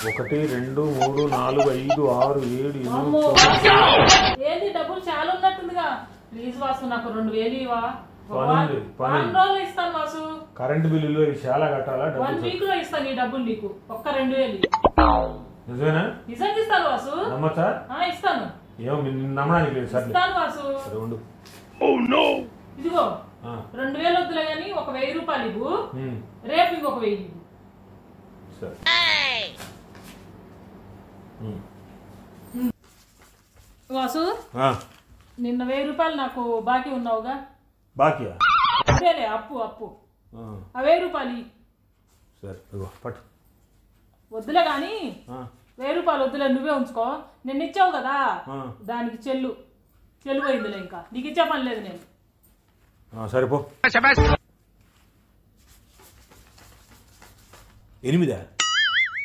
ఒకటి రెండు మూడు నాలుగు ఐదు ఆరు ఏడు ఎనిమిది అమ్మో, తొమ్మిది. వాసు, ఏంది డబ్బులు చాలా ఉన్నట్టుందిగా ప్లీజ్ వాసు నాకు రెండు వేలు ఇవా పని ఉంది, పని వారం ఉంది. రోజులు ఇస్తాను వాసు కరెంట్ బిల్లులు ఇవి చాలా కట్టాలా వన్ డబ్బులు వీక్ లో ఇస్తాను ఈ డబ్బులు నీకు ఒక్క రెండు వేలు నిజమేనా నిజంగా ఇస్తాను వాసు నమ్మచ్చా ఆ ఇస్తాను ఏమో నిన్ను నమ్మడానికి లేదు సర్లే ఇస్తాను వాసు సరే ఉండు ఇదిగో ఆ, రెండు వేలు వద్దులే కానీ ఒక వెయ్యి రూపాయలు ఇవ్వు ఉమ్, రేపు ఇంకొక వెయ్యి ఇవ్వు సరే ఉమ్. వాసు ఆ, నిన్న వెయ్యి రూపాయలు నాకు బాకీ ఉన్నావుగా బాకీయా అదేలే అప్పు అప్పు ఆ, ఆ వెయ్యి రూపాయలు ఇయ్యి. సరే ఇగో పట్టు వద్దులే కానీ ఆ, వెయ్యి రూపాయలు వద్దులే నువ్వే ఉంచుకో నిన్న ఇచ్చావు కదా ఆ. దానికి చెల్లు చెల్లు పోయిందిలే ఇంకా నీకు ఇచ్చే పని లేదు నేను ఆ, సరిపో ఎనిమిదా